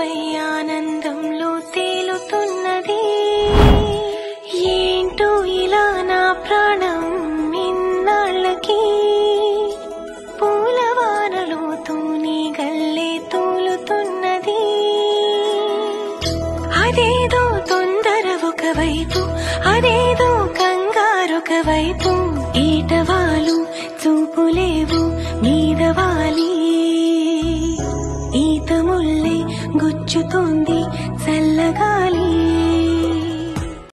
ఏకమై ఆనందంలో తేలుతున్నది ఏంటో ఇలా నా ప్రాణం ఇన్నాళ్ళకి పూలవానలో తూని గల్లే తూలుతున్నది అదేదో తొందర ఒకవైపు అదేదో కంగారొక వైపు ఈటవాలు చూపులేవు మీదవాలి ఈత ముల్లే గుచ్చుతోంది చల్లగాలి